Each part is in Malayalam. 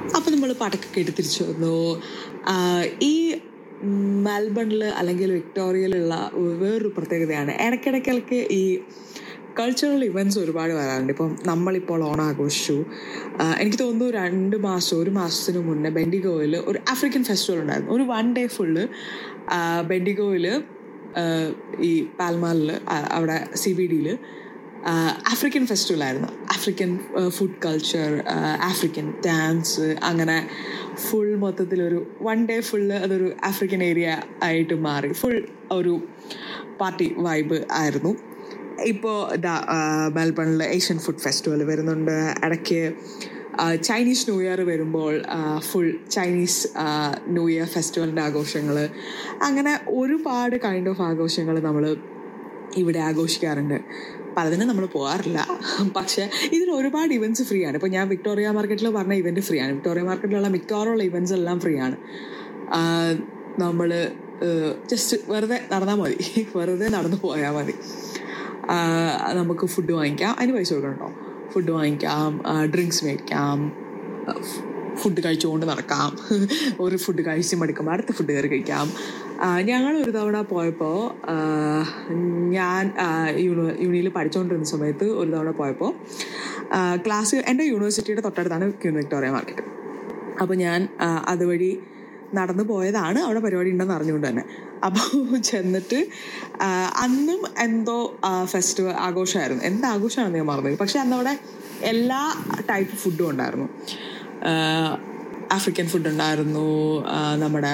അപ്പം നമ്മൾ പാട്ടൊക്കെ കേട്ട് തിരിച്ചു വന്നു ആ, ഈ മെൽബണിൽ അല്ലെങ്കിൽ വിക്ടോറിയയിലുള്ള വേറൊരു പ്രത്യേകതയാണ് ഇടയ്ക്കിടയ്ക്കിടയ്ക്ക് ഈ കൾച്ചറൽ ഇവൻറ്റ്സ് ഒരുപാട് വരാറുണ്ട് ഇപ്പം നമ്മളിപ്പോൾ ഓണം ആഘോഷിച്ചു ആ, എനിക്ക് തോന്നുന്നു രണ്ട് മാസം ഒരു മാസത്തിന് മുന്നേ ബെൻഡിഗോയിൽ ഒരു ആഫ്രിക്കൻ ഫെസ്റ്റിവൽ ഉണ്ടായിരുന്നു ഒരു വൺ ഡേ ഫുള്ള് ബെൻഡിഗോയിൽ ഈ പാൽമാലിൽ അവിടെ സി ബി ഡിയിൽ ആഫ്രിക്കൻ ഫെസ്റ്റിവൽ ആയിരുന്നു African food culture African dance അങ്ങനെ ഫുൾ മൊത്തത്തിലൊരു വൺ ഡേ ഫുള്ള് അതൊരു ആഫ്രിക്കൻ ഏരിയ ആയിട്ട് മാറി ഫുൾ ഒരു പാർട്ടി വൈബ് ആയിരുന്നു ഇപ്പോൾ ഇതാ മെൽബണിൽ ഏഷ്യൻ ഫുഡ് ഫെസ്റ്റിവൽ വരുന്നുണ്ട് ഇടയ്ക്ക് ചൈനീസ് ന്യൂ ഇയർ വരുമ്പോൾ ഫുൾ ചൈനീസ് ന്യൂ ഇയർ ഫെസ്റ്റിവലിൻ്റെ ആഘോഷങ്ങൾ അങ്ങനെ ഒരുപാട് കൈൻഡ് ഓഫ് ആഘോഷങ്ങൾ നമ്മൾ ഇവിടെ ആഘോഷിക്കാറുണ്ട് പലതിനും നമ്മൾ പോകാറില്ല പക്ഷേ ഇതിന് ഒരുപാട് ഇവൻറ്റ്സ് ഫ്രീ ആണ് ഇപ്പോൾ ഞാൻ വിക്ടോറിയ മാർക്കറ്റിൽ പറഞ്ഞ ഇവൻറ്റ് ഫ്രീ ആണ് വിക്ടോറിയ മാർക്കറ്റിലുള്ള മിക്കവാറുള്ള ഇവൻറ്റ്സ് എല്ലാം ഫ്രീ ആണ് നമ്മൾ ജസ്റ്റ് വെറുതെ നടന്നാൽ മതി വെറുതെ നടന്നു പോയാൽ മതി ആ, നമുക്ക് ഫുഡ് വാങ്ങിക്കാം അതിന് പൈസ കൊടുക്കണോ ഫുഡ് വാങ്ങിക്കാം ഡ്രിങ്ക്സ് മേടിക്കാം ഫുഡ് കഴിച്ചുകൊണ്ട് നടക്കാം ഒരു ഫുഡ് കഴിച്ച് മടുക്കുമ്പോൾ അടുത്ത ഫുഡ് കയറി കഴിക്കാം ആ, ഞങ്ങൾ ഒരു തവണ പോയപ്പോൾ ആ, ഞാൻ യൂണി യൂണിയിൽ പഠിച്ചുകൊണ്ടിരുന്ന സമയത്ത് ഒരു തവണ പോയപ്പോൾ ക്ലാസ് എൻ്റെ യൂണിവേഴ്സിറ്റിയുടെ തൊട്ടടുത്താണ് ക്യൂൻ വിക്ടോറിയ മാർക്കറ്റ് അപ്പോൾ ഞാൻ ആ, അതുവഴി നടന്നു പോയതാണ് അവിടെ പരിപാടി ഉണ്ടെന്ന് അറിഞ്ഞുകൊണ്ട് തന്നെ അപ്പോൾ ചെന്നിട്ട് ആ, അന്നും എന്തോ ഫെസ്റ്റിവൽ ആഘോഷമായിരുന്നു എന്ത് ആഘോഷമാണെന്ന് ഞാൻ മറന്നു പക്ഷെ അന്നവിടെ എല്ലാ ടൈപ്പ് ഫുഡും ഉണ്ടായിരുന്നു ആഫ്രിക്കൻ ഫുഡ് ഉണ്ടായിരുന്നു ആ, നമ്മുടെ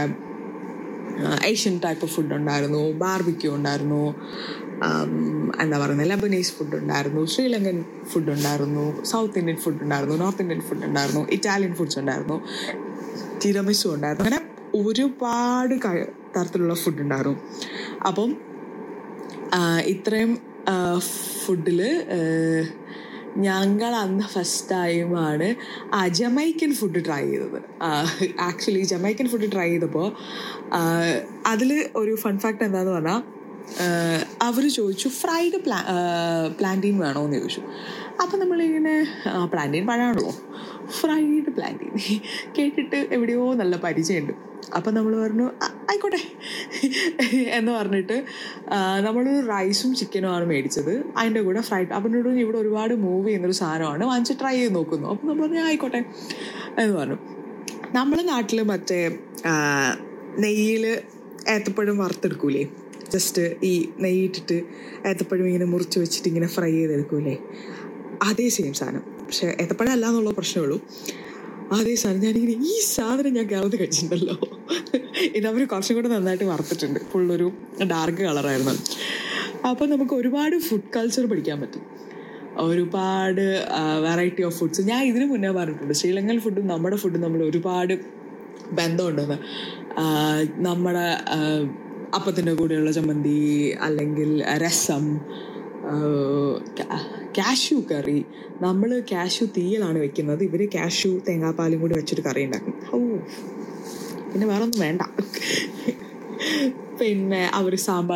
ഏഷ്യൻ ടൈപ്പ് ഓഫ് ഫുഡ് ഉണ്ടായിരുന്നു ബാർബിക്യൂ ഉണ്ടായിരുന്നു ആം, എന്താ പറയുന്നത് ലബനീസ് ഫുഡ് ഉണ്ടായിരുന്നു ശ്രീലങ്കൻ ഫുഡ് ഉണ്ടായിരുന്നു സൗത്ത് ഇന്ത്യൻ ഫുഡ് ഉണ്ടായിരുന്നു നോർത്ത് ഇന്ത്യൻ ഫുഡ് ഉണ്ടായിരുന്നു ഇറ്റാലിയൻ ഫുഡ്സ് ഉണ്ടായിരുന്നു തിരമിസു ഉണ്ടായിരുന്നു അങ്ങനെ ഒരുപാട് ക- തരത്തിലുള്ള ഫുഡ് ഉണ്ടായിരുന്നു അപ്പം ആ, ഇത്രയും ഫുഡിൽ ഞങ്ങൾ അന്ന് ഫസ്റ്റ് ടൈമാണ് ആ ജമൈക്കൻ ഫുഡ് ട്രൈ ചെയ്തത് ആക്ച്വലി ജമൈക്കൻ ഫുഡ് ട്രൈ ചെയ്തപ്പോൾ അതിൽ ഒരു ഫൺ ഫാക്ട് എന്താന്ന് പറഞ്ഞാൽ അവർ ചോദിച്ചു ഫ്രൈഡ് പ്ലാ പ്ലാന്റീൻ വേണോ എന്ന് ചോദിച്ചു അപ്പം നമ്മളിങ്ങനെ പ്ലാന്റീൻ പഴമാണല്ലോ ഫ്രൈഡ് പ്ലാന്റീൻ കേട്ടിട്ട് എവിടെയോ നല്ല പരിചയമുണ്ട് അപ്പം നമ്മൾ പറഞ്ഞു "ആ- ആയിക്കോട്ടെ എന്ന് പറഞ്ഞിട്ട് നമ്മൾ റൈസും ചിക്കനുമാണ് മേടിച്ചത് അതിൻ്റെ കൂടെ ഫ്രൈഡ് അപ്പം എന്നോട് പറഞ്ഞു, ഇവിടെ ഒരുപാട് മൂവ് ചെയ്യുന്നൊരു സാധനമാണ് വാങ്ങിച്ച് ട്രൈ ചെയ്ത് നോക്കുന്നു അപ്പം നമ്മൾ പറഞ്ഞു ആയിക്കോട്ടെ എന്ന് പറഞ്ഞു നമ്മുടെ നാട്ടിൽ മറ്റേ നെയ്യിൽ ഏത്തപ്പഴം വറുത്തെടുക്കൂലേ ജസ്റ്റ് ഈ നെയ്യിട്ടിട്ട് ഏത്തപ്പഴം ഇങ്ങനെ മുറിച്ച് വെച്ചിട്ട് ഇങ്ങനെ ഫ്രൈ ചെയ്തെടുക്കൂലേ അതേ സെയിം സാധനം പക്ഷെ ഏത്തപ്പഴം അല്ല എന്നുള്ള പ്രശ്നമേ ഉള്ളൂ അതേ സാധനം ഞാനിങ്ങനെ ഈ സാധനം ഞാൻ കേരളത്തിൽ കഴിച്ചിട്ടുണ്ടല്ലോ ഇത് അവർ കുറച്ചും കൂടെ നന്നായിട്ട് വറുത്തിട്ടുണ്ട് ഫുള്ളൊരു ഡാർക്ക് കളറായിരുന്നു അപ്പോൾ നമുക്ക് ഒരുപാട് ഫുഡ് കൾച്ചർ പഠിക്കാൻ പറ്റും ഒരുപാട് വെറൈറ്റി ഓഫ് ഫുഡ്സ് ഞാൻ ഇതിനു മുന്നേ പറഞ്ഞിട്ടുണ്ട് ശ്രീലങ്കൻ ഫുഡും നമ്മുടെ ഫുഡും നമ്മൾ ഒരുപാട് ബന്ധമുണ്ടെന്ന് ആ, നമ്മുടെ ആ, അപ്പത്തിൻ്റെ കൂടെയുള്ള ചമ്മന്തി അല്ലെങ്കിൽ രസം കാഷ്യൂ കറി നമ്മൾ കാഷ്യൂ തീയലാണ് വെക്കുന്നത് ഇവർ കാഷ്യൂ തേങ്ങാപ്പാലും കൂടി വെച്ചൊരു കറി ഉണ്ടാക്കും ഓ പിന്നെ വേറെ ഒന്നും വേണ്ട പിന്നെ അവർ സാമ്പാർ